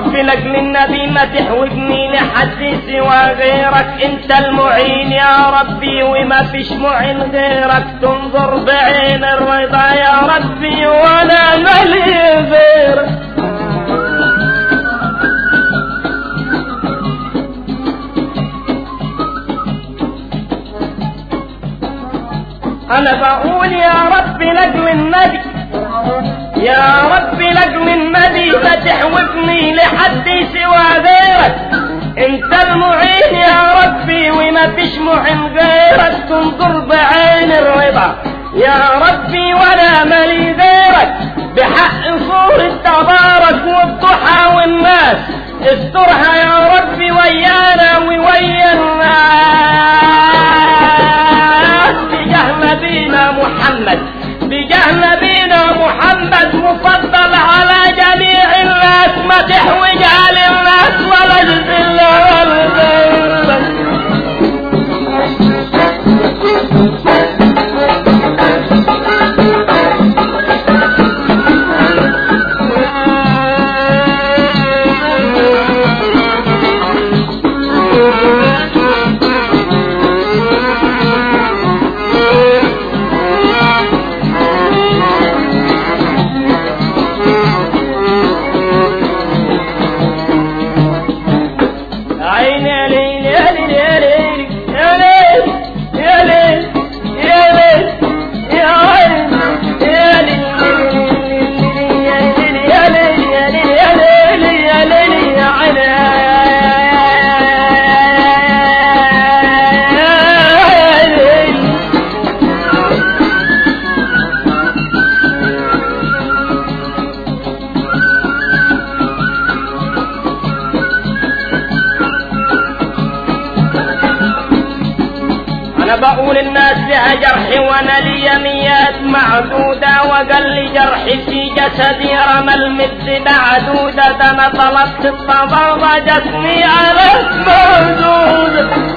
ربي لاجل النبي ما تحوجني لحد سوى غيرك انت المعين يا ربي وما فيش معين غيرك تنظر بعين الرضا يا ربي وانا مالي غيرك انا بقول يا ربي لاجل النبي يا ربي لاجل النبي ما تحوجني لحد سوى غيرك انت المعين يا ربي وما فيش معين غيرك تنظر بعين الرضا يا ربي ولا مالي غيرك بحق صورة تبارك والضحى والناس استرها يا ربي ويانا وويا الناس بجاه نبينا محمد بجاه نبينا محمد مفضل على جميع الناس ما تحوج على الناس ولا جزء ولا عيني يا ليل يا ليل يا ليل يا ليل يا ليل يا ليل يا عين يا ليل يا ليل يا ليل يا ليل يا ليل يا عين يا ليل انا بقول الناس لها جرح وانا لي ميات معدودة وقال لي جرحي في جسدي رمى المد معدودة ده انا طلبت الطبابة جسمي على موجودة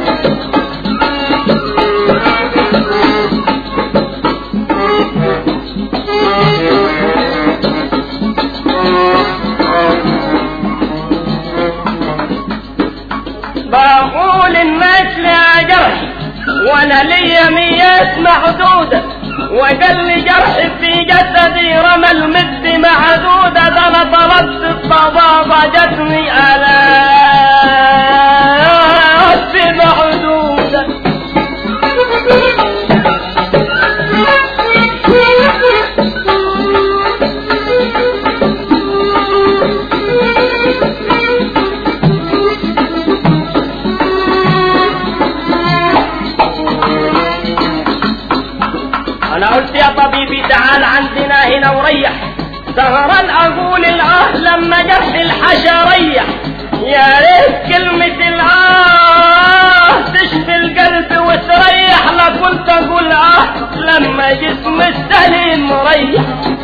بقول الناس لها جرح وانا لي ميات محدودة وقال لي جرح في جسدي رمى المد معدودة ده انا طلبت الطبابة جسمي على في معدودة انا قلت يا طبيبي تعال عندنا هنا وريح سهران اقول الاه لما جرح الحشا ريح يا ريت كلمة الاه تشفي القلب وتريح لا كنت اقول اه لما جسم السليم مريح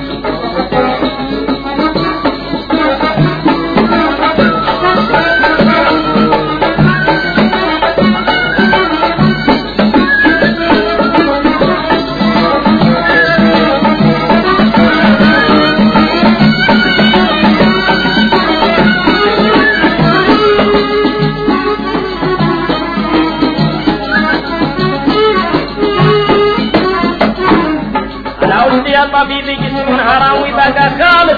انا قلت يا طبيبي جسم هراوي بقى خالص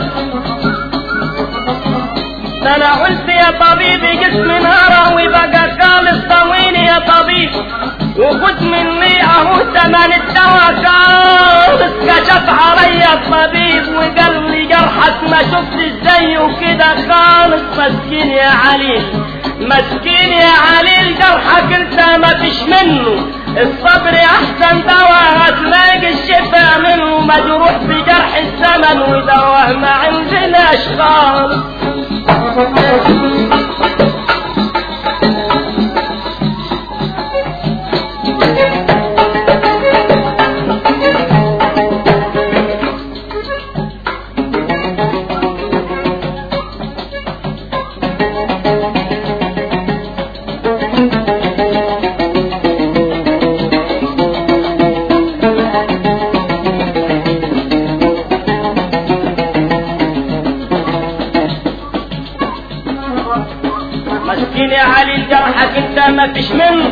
انا قلت يا طبيبي جسم هراوي بقى خالص طويني يا طبيب وخد مني اهو تمن الدواء خالص كشف عليا الطبيب وقال لي جرحك ما شفت زيه كده خالص مسكين يا عليل مسكين يا عليل جرحك انت ما فيش منه الصبر احسن دواء هتلاقي الشفاء منه مجروح في جرح الزمن ودواه ما عندناش خالص مسكين يا علي جرحك انت ما فيش منه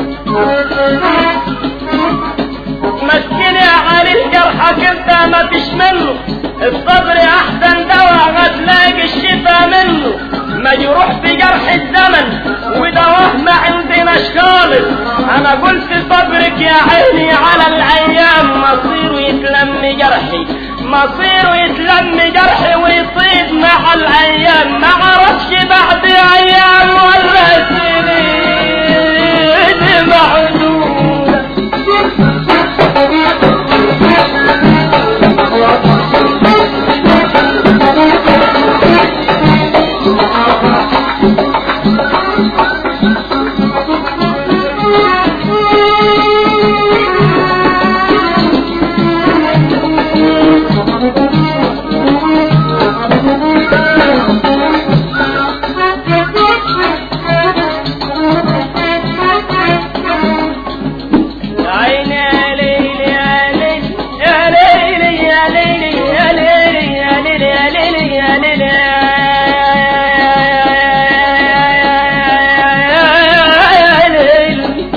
مسكين يا علي جرحك انت ما فيش منه الصبر احسن دواء هتلاقي الشفا منه مجروح في جرح الزمن ودواه ما عندناش خالص انا قلت صبرك يا عيني على الايام مصيره يتلم جرحي مصيره يتلم جرحي ويطيب مع الايام ما عرفش بعد ايام ولا سنين معدودة يا عيني يا ليل يا ليل يا ليل يا ليل يا ليل يا ليل يا ليل يا ليل يا ليل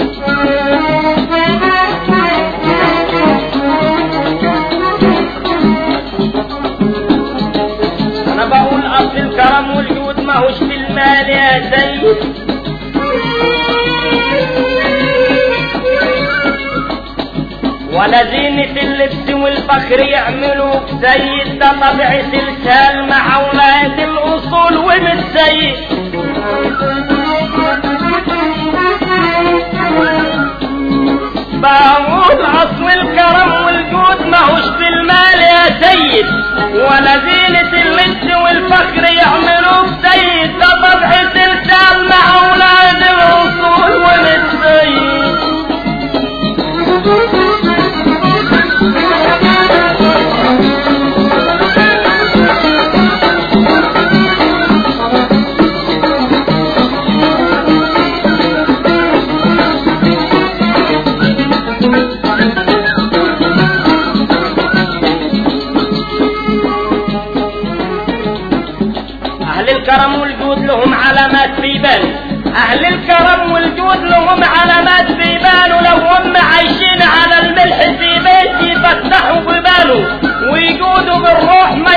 انا بقول اصل الكرم والجود ما هوش في المال يا سيد ولا زينة اللبس والفخر يعملوا سيد ده طبع سلسال مع اولاد الاصول ومتسيد بقول اصل الكرم والجود ماهوش في المال يا سيد ولا زينة اللبس والفخر يعملوا سيد ده طبع سلسال مع اولاد الاصول ومتسيد أهل الكرم والجود لهم علامات في بال أهل الكرم والجود لهم علامات في بال ولو هم عايشين على الملح في بيت يفتحوا بباله ويجودوا بالروح ما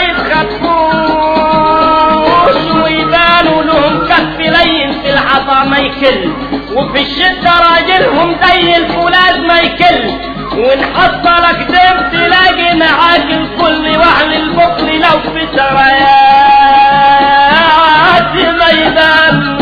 يتخفوش ويبانوا لهم كف لين في العطا ما يكل وفي الشدة راجلهم زي الفولاذ ما يكل وان حصلك دم تلاقي معاك الكل واهل البخل لو في سرايات ميدان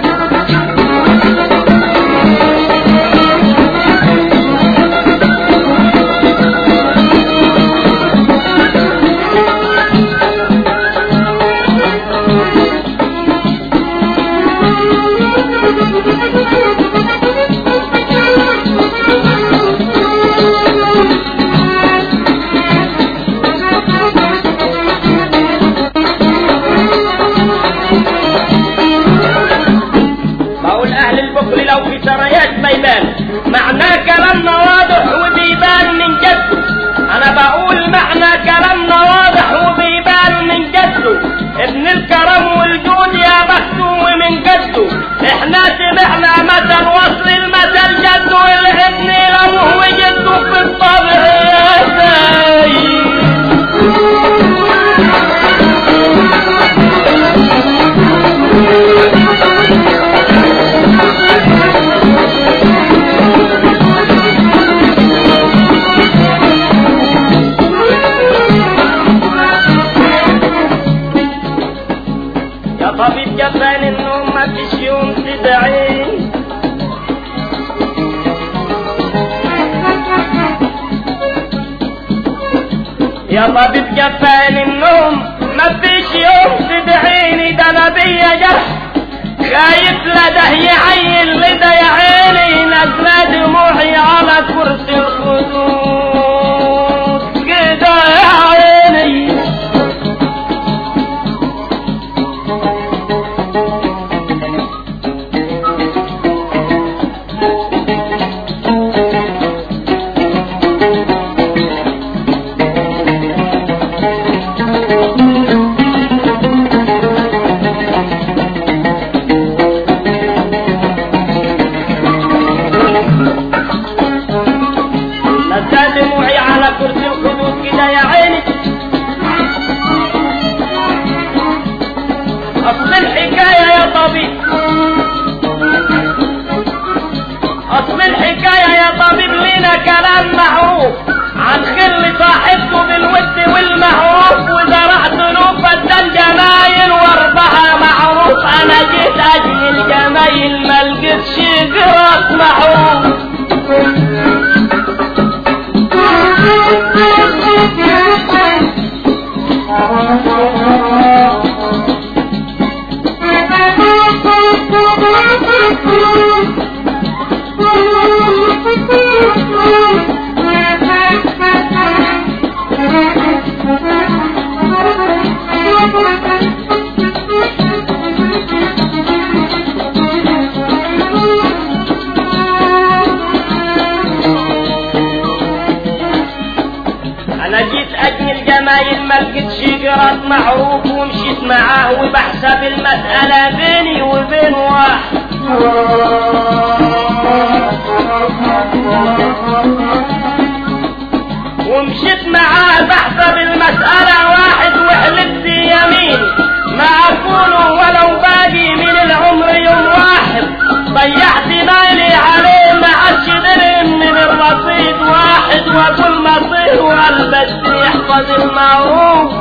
بقول اهل البخل لو في سرايات ما يبان معناه كلامنا واضح وبيبان من جده انا بقول معنى كلامنا واضح وبيبان من جده ابن الكرم والجود يا بخته ومن جده احنا سمعنا مثل وصل المثل جده الابن لابوه وجده في الطبع يا سيد يا طبيب جفان النوم ما فيش يوم تدعي يا طبيب جفان النوم ما فيش يوم تدعيني ده انا بيا جرح خايف لده يعين لده يا عيني نازله دموعي على كرسي الخدود كده يا عيني انا جيت اجي الجمايل ما لقيتش جرس معروف انا جيت اجني الجمايل ما لقيتش جرس معروف ومشيت معاه وبحسب المسألة بيني وبين واحد ومشيت معاه بحسب المسألة واحد وحلفت يمين ما أكون ولو باقي من العمر يوم واحد ضيعت مالي عليه ما عادش درهم من الرصيد واحد وكل مصير والبس يحفظ المعروف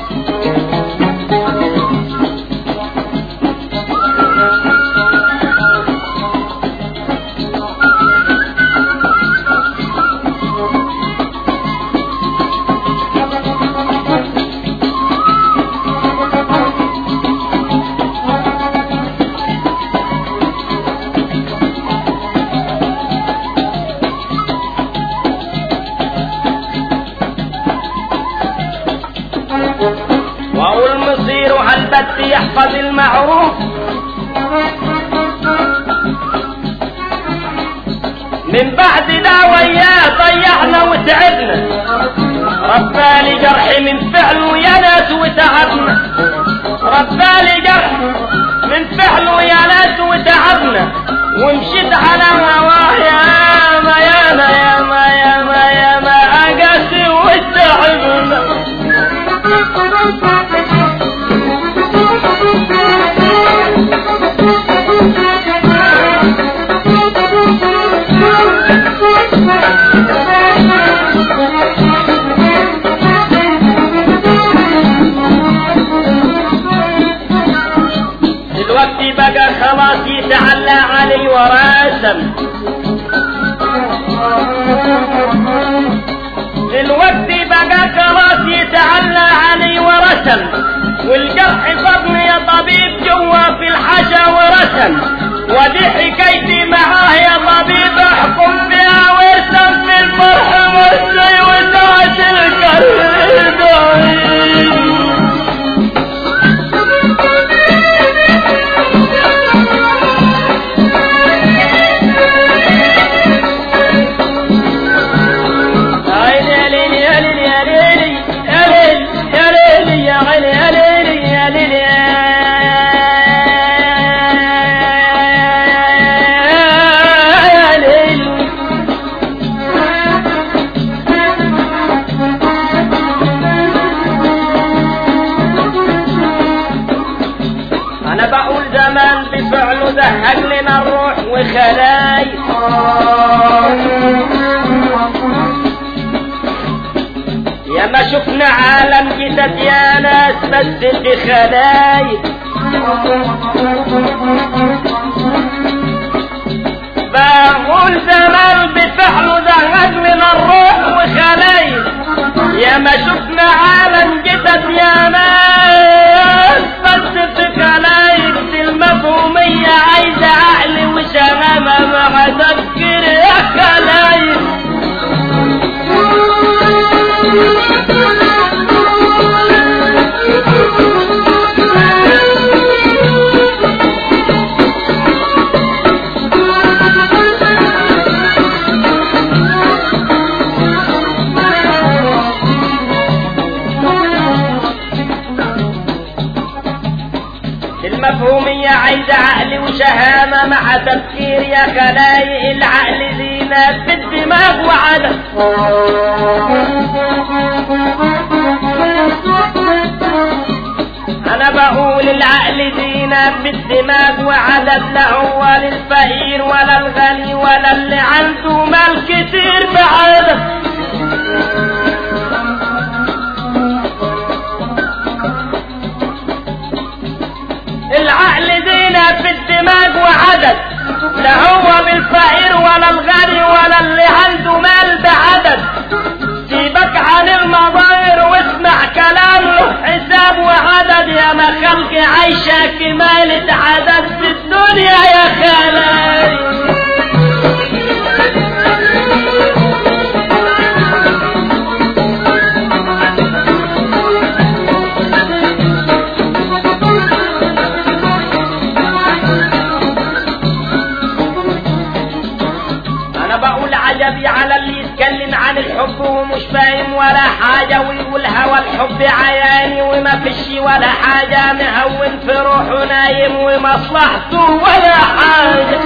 وهو المصير هالبت يحفظ المعروف من بعد ده وياه ضيعنا وتعبنا ربالي جرح من فعله يا ناس وتعبنا ربالي جرح من فعله يا ناس وتعبنا ومشيت على هواه يا ما يا ما يا ما يا ما يا ما أقاسي وتعبنا دلوقتي بقى خلاص يتعلى علي وراسم دلوقتي بقى خلاص يتعلى علي ورسم والجرح صدني يا طبيب جوا في الحشا ورسم ودي حكايتي معاه يا طبيب احكم بها وارسم في الفرح مرسي وسعة القلب عين. عين يا ليل يا ليل يا ليل يا ليل يا ليل يا عين يا ليل يا ليل يا ليل انا بقول زمان بفعله زهق لنا الروح وخلاي يا ما شفنا عالم جدد يا ناس بس اللي خلاي بقول زمان بفعله زهق لنا الروح وخلاي يا ما شفنا عالم جدد يا ناس بس في خلايك دي المفهومية عايزة عقل وشغامة مع تفكير يا خلايك المفهومية عايزة عقل وشهامة مع تفكير يا خلايق العقل زينة في الدماغ وعدم أنا بقول العقل زينة في الدماغ وعدد لا هو للفقير ولا الغني ولا اللي عنده مال كتير بعدد العقل زينة الدنيا في الدماغ وعدد لا هو بالفقير ولا الغني ولا اللي عنده مال بعدد سيبك عن المظاهر واسمع كلام له حساب وعدد يا ما خلق عايشة كمالة عدد في الدنيا يا خالي انا بقول عجبي على اللي يتكلم عن الحب ومش فاهم ولا حاجة ويقول هوى الحب عياني وما فيش ولا حاجة مهون في روحه نايم ومصلحته ولا حاجة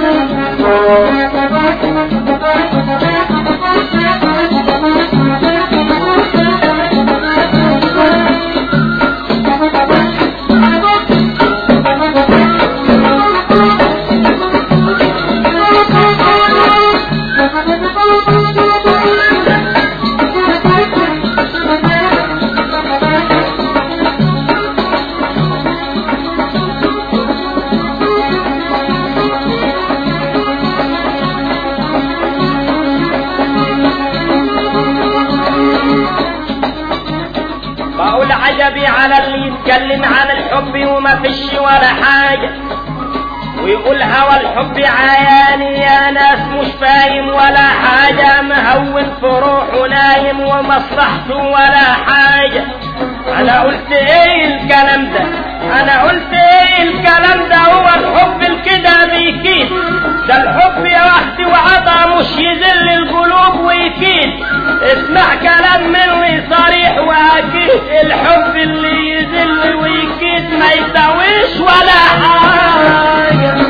بقول عجبي على اللي يتكلم عن الحب وما فيش ولا حاجة ويقول هوى الحب عياني يا ناس مش فاهم ولا حاجة مهون في روحه نايم ومصلحته ولا حاجة انا قلت ايه الكلام ده انا قلت ايه الكلام ده هو الحب الكده بيكيد ده الحب يا وحدي وعطا مش يذل القلوب ويكيد اسمع كلام مني صريح واكيد الحب اللي يذل ويكيد ما يساويش ولا حاجة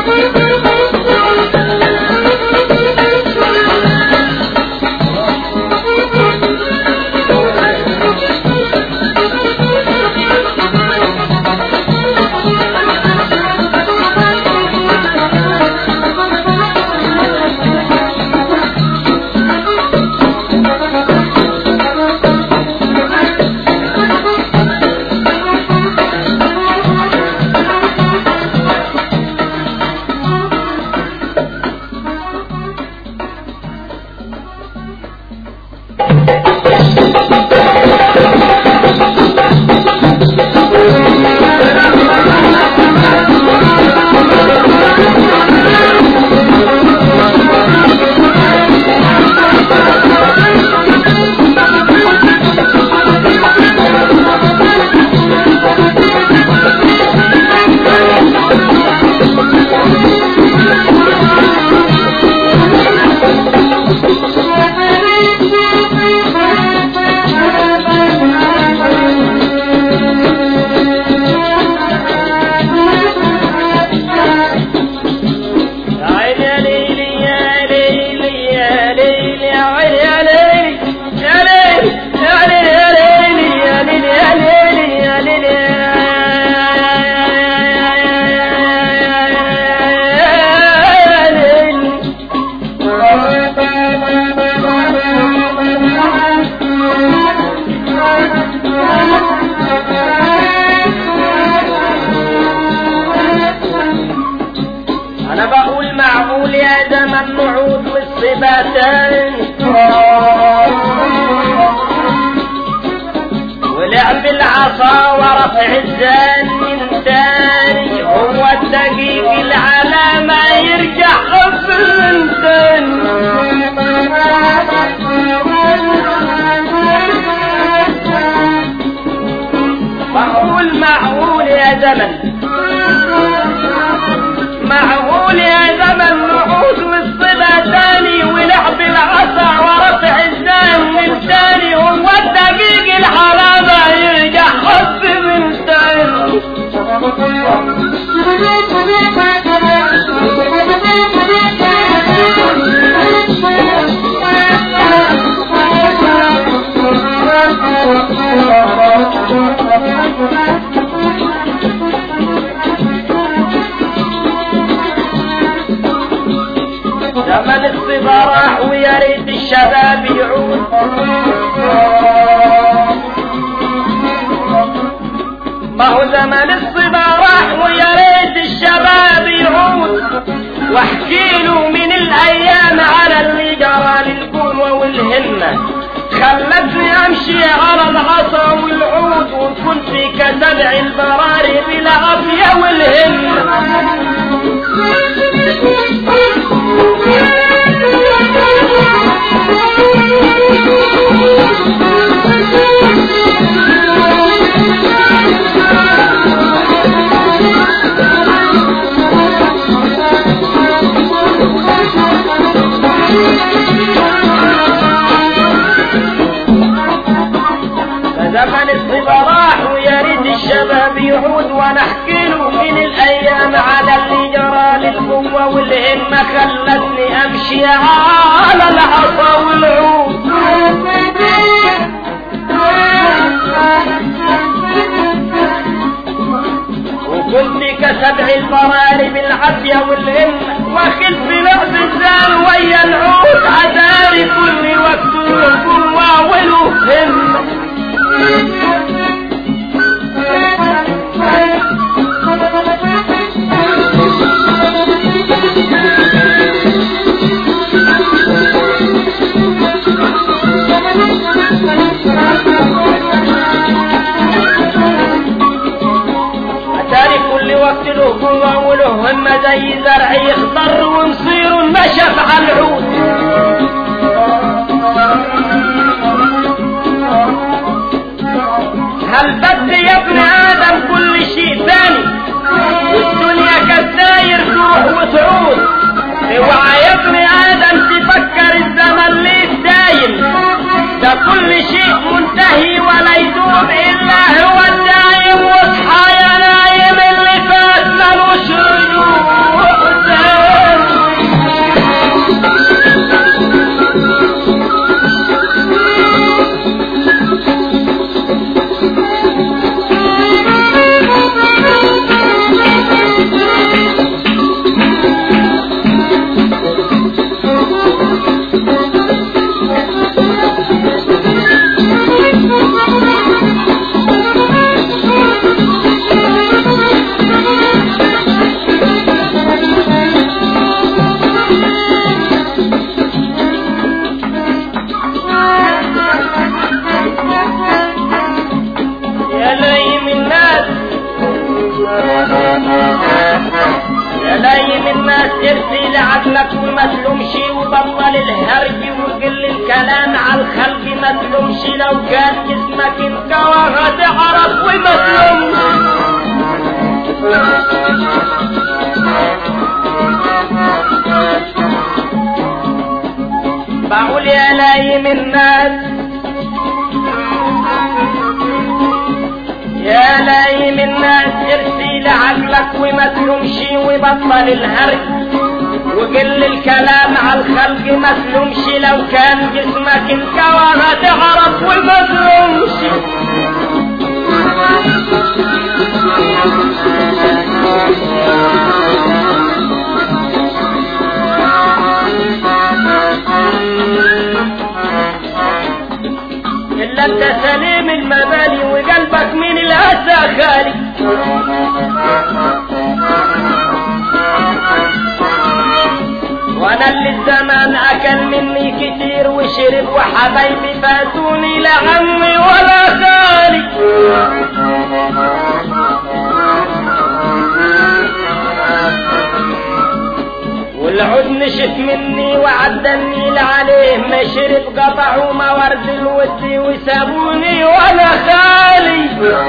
يا عيني يا ليلي يا ليلي يا ليلي يا عيني يا ليلي يا ليلي يا ليلي يا ليلي يا ليلي يا ليلي يا ليلي يا ليلي انا بقول معقول يا زمن نعود والصباتين ولعب العصا ورفع الزان من تاني هو الدقيق العلامة يرجع حفل تاني معقول معقول يا زمن معقول يا زمن نعود والصبا تاني ولعب العصا ورفع الزان من تاني هو الدقيق الحرامة يرجع حب من تاني زمن الصبا راح ويا ريت الشباب يعود ما هو زمن الصبا راح ويا ريت الشباب يعود واحكي له من الايام على اللي جرى للقوة والهمة خلتني امشي على العصا والعود وكنت كسبع البراري بالعافية والهمة فزمن الصبا راح ويا ريت الشباب يعود وانا احكي له من الايام على اللي جرى للقوه والهمه خلتني امشي على العصا والعود وكنت كسبع البراري بالعافية والهمة واخد في لعب الزان ويا العود عداري كل وقت وقوة وله همة أتاري كل وقت له قوة وله همة زي زرع يخضر ونصير النشف على العود هل بد يا ابن آدم كل شيء ثاني والدنيا كالداير تروح وتعود اوعى يا ابن آدم تفكر الزمن ليه دايم ده كل شيء منتهي ولا يدوم إلا هو الدايم واصحى يا نايم اللي فات ملوش رجوع تاني يا لايم الناس يا لايم الناس ارسي لعقلك وما تلومش وبطل الهرج وقل الكلام على الخلق ما تلومش لو كان جسمك انكوى هتعرف وما تلومش بقول يا لايم الناس يا لايم الناس ارسي لعقلك وما تلومش وبطل الهرج وقل الكلام على الخلق ما تلومش لو كان جسمك انكوى هتعرف وما تلومش إلا أنت سليم المبالي وقلبك من الأسى خالي وانا اللي الزمان اكل مني كتير وشرب وحبايبي فاتوني لا عمي ولا خالي والعود نشف مني وعدني لعليه ما شرب قطعوا موارد الود وسابوني وانا خالي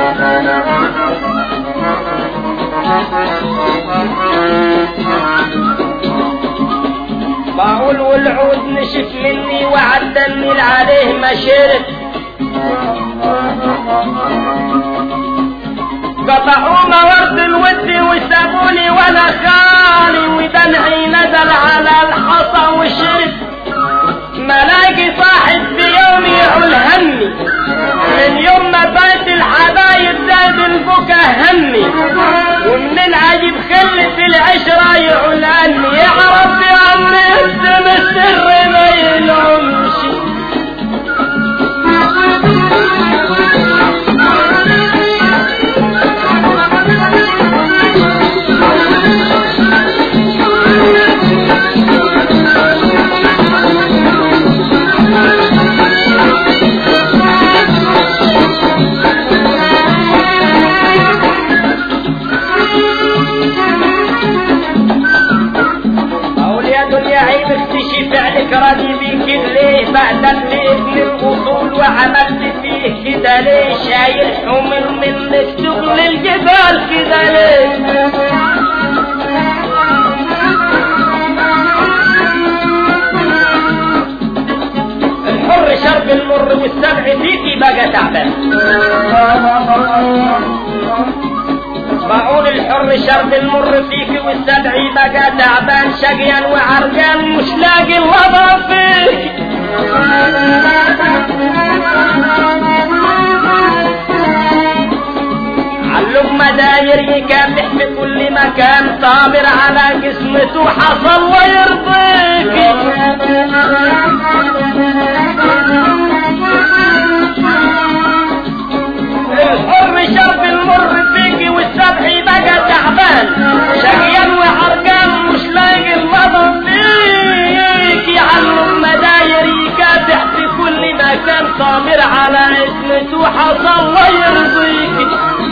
بقول والعود نشف مني وعدني عليه ما شرب قطعوا موارد الود وسابوني وانا خالي ودمعي نزل على الحصى وشرب ملاقي صاحب بيوم يعول همي من يوم ما بات الحبايب زاد البكا همي ومن العجب خلة العشرة يعول عني يعرف يا عمي اسم السر ما يلومش يا دنيا عيب اكتشف عليك راضي بيك ليه بعد ابن الاصول وعملت فيه كده ليه شايل حمر منك شغل الجبال كده ليه الحر شرب المر والسبع فيكي بقى تعبان معقول الحر شرب المر فيك والسبع بقى تعبان شقيا وعرقان مش لاقي الوضع فيك علم داير يكافح في كل مكان صابر على قسمته حصل ويرضيك الحر شرب المر فيك والسبع بقى تعبان شقيان وحرقان مش لاقي المضى فيك يعلم مداير يكافح في كل مكان صابر على اسمته حصل ويرضيك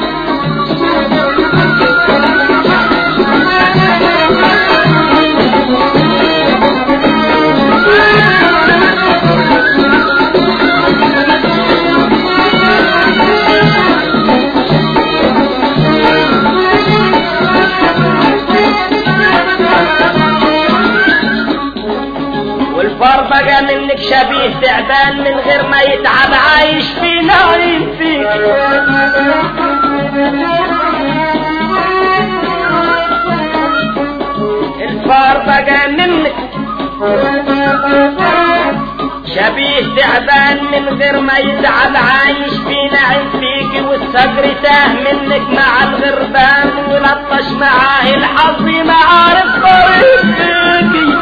والفار بقى منك شبيه تعبان من غير ما يتعب عايش في نعيم فيك الفار بقى منك شبيه تعبان من غير ما يتعب عايش في نعيم فيك والصبر تاه منك مع الغربان ولطش معاه الحظ معارف طريق فيكي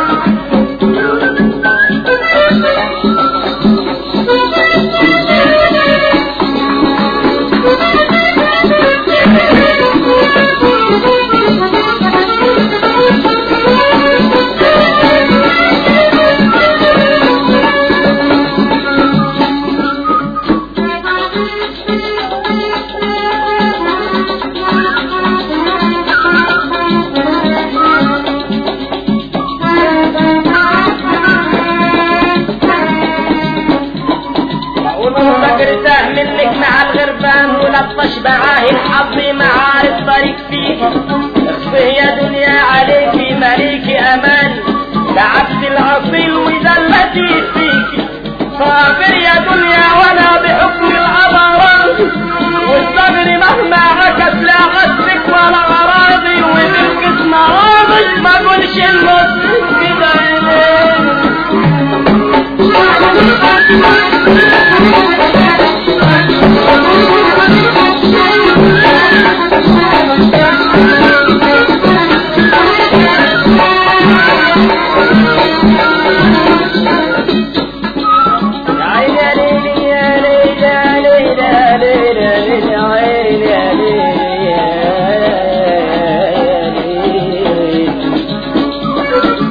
والصقر تاه منك مع الغربان ولطش معاه الحظ معارف طريق فيك اخفه يا دنيا عليك مليك امان تعبت الاصيل وذلتي فيك صابر يا دنيا ولا بحكم الامارات والصبر مهما عكس لا غسك ولا اراضي وبالقسم راضي ما قولش الموت كده إليه. يا عيني يا ليلي يا ليلي يا ليلي يا ليلي يا ليلي يا عيني يا ليلي يا ليلي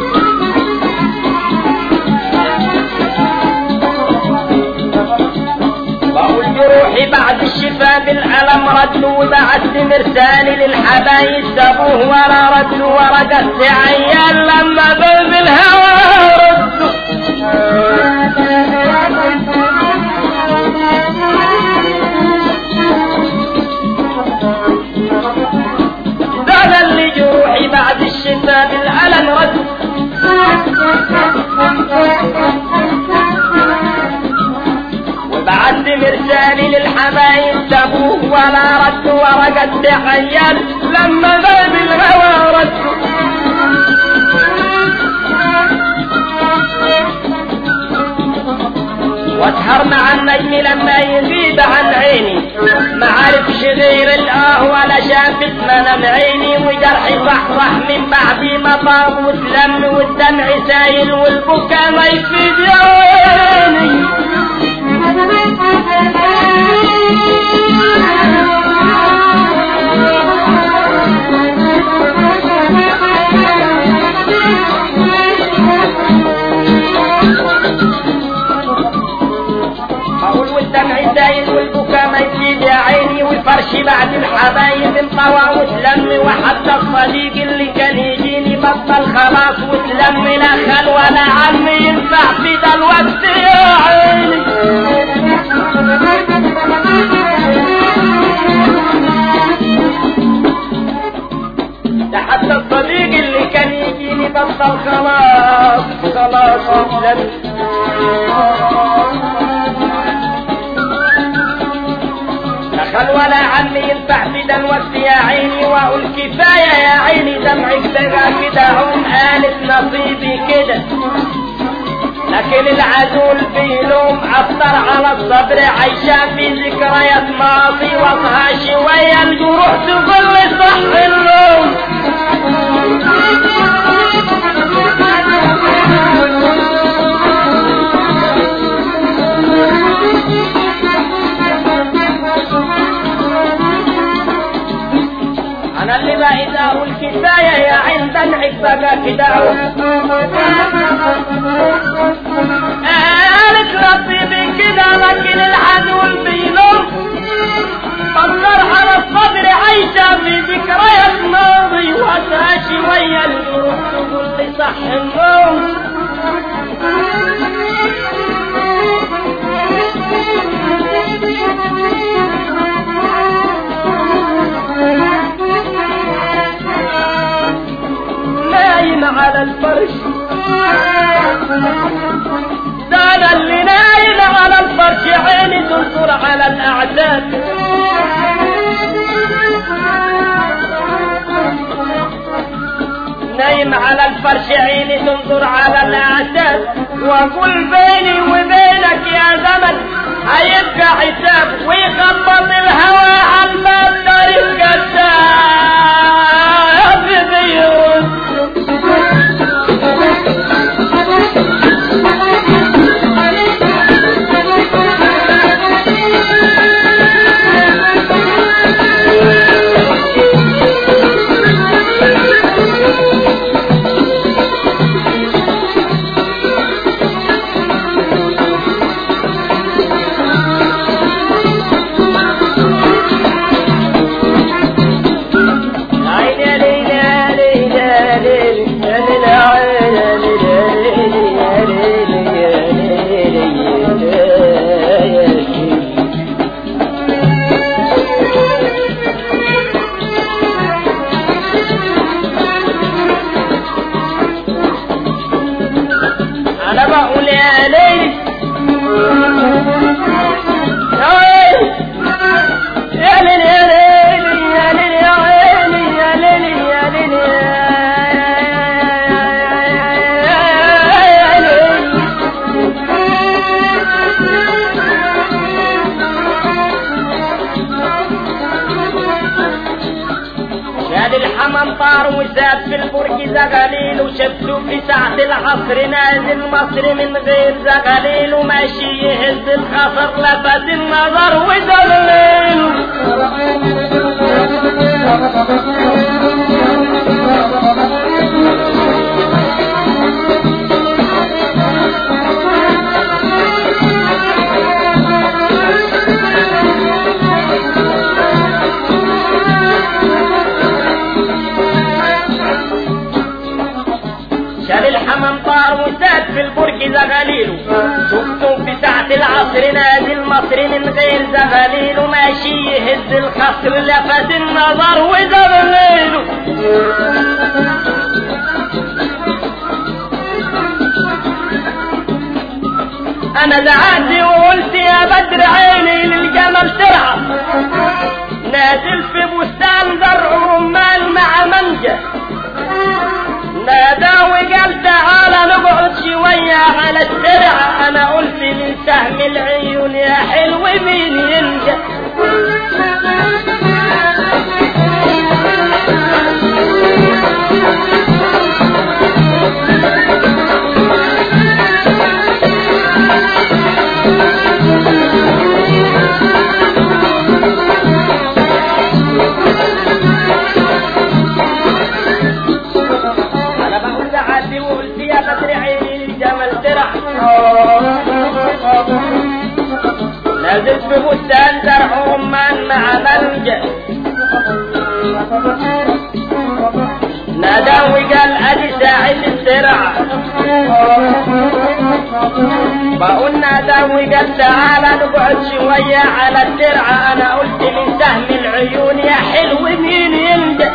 بقول جروحي بعد الشفاء بالألم ردوا وبعثت مرسالي للحبايب سابوه ولا ردوا ورقت عيال لما باب الهوى ردوا ده اللي جروحي بعد الشفاء بالألم ردوا وبعت مرسالي للحبايب سابوه ولا رد ورقة تخيل لما باب الهوى رد واسهر مع النجم لما يغيب عن عيني ما عرفش غير الاه ولا شافت منام عيني وجرحي صحصح من بعد ما طاب وتلم والدمع سايل والبكا ما يفيد يا عيني اقول والدمع سايل والبكا ما يزيد يا عيني والفرش بعد الحبايب انطوى وتلم وحتى الصديق اللي كان يجيني بطل بطل خلاص وتلم لا خل ولا عم ينفع في ده الوقت يا عيني ده حتى الصديق اللي كان يجيني بطل خلاص خلاص وتلم دخل ولا عم ينفع في ده الوقت يا عيني واقول كفايه يا عيني دمعك بقى كده عم قالت نصيبي كده لكن العزول بيلوم عطر على الصبر عايشة في ذكريات ماضي وصها شوية الجروح تقول صح اللوم انا اللي بقيت اقول كفايه يا عين دمعك بقى كده قالت نصيبي كده لكن العدو بيلوم طلر على الصدر عايشه في ذكريات ماضي وقتها شويه الجروح تقول لي صح النوم نايم على الفرش ده انا اللي نايم على الفرش عيني تنظر على الاعداد نايم على الفرش عيني تنظر على الاعداد واقول بيني وبينك يا زمن هيبقى حساب ويخبط الهوى على الباب طريق كذاب بيوت انا بقول يا ليل يا ليل يا ليل يا ليل يا عيني يا ليل يا ليل يا ليل شاد الحمام طار وزاد في البرج زغليل وشفته في ساعة العصر نازل مصر من غير زغليل وماشي يهز الخصر لفت النظر وزغليل شال الحمام طار وزاد في البرج زغليل شفته في ساعة العصر نازل مصر من غير زغليل وماشي يهز الخصر لفت النظر وزغليل انا زعلت وقلت يا بدر عيني للجمل ترعى نازل في بستان زرع رمان مع منجة نادى وقال تعالى نقعد شوية على الترعة انا قلت من سهم العيون يا حلو مين ينجح انا بقول لعدي وقلت يا بدر عيني الجمل ترع نزلت في بستان زرع رمان مع منجة نادى وقال ادي الترعة بقولنا ده وقال تعالى نقعد شوية على الترعة انا قلت من سهم العيون يا حلو مين يندى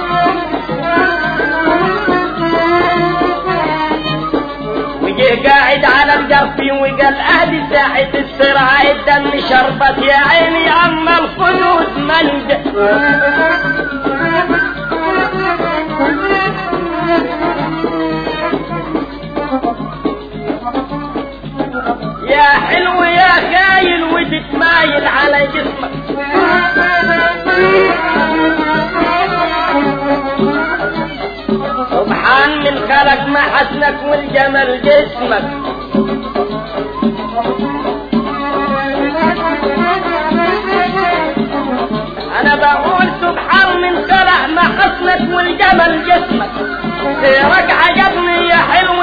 وجه قاعد على القرفي وقال اهدي ساحة السرعة الدم شربت يا عيني اما الخدود مند يا حلو يا خايل وتتمايل على جسمك سبحان من خلق محسنك والجمال جسمك انا بقول سبحان من خلق محسنك والجمال جسمك سيرك عجبني يا حلو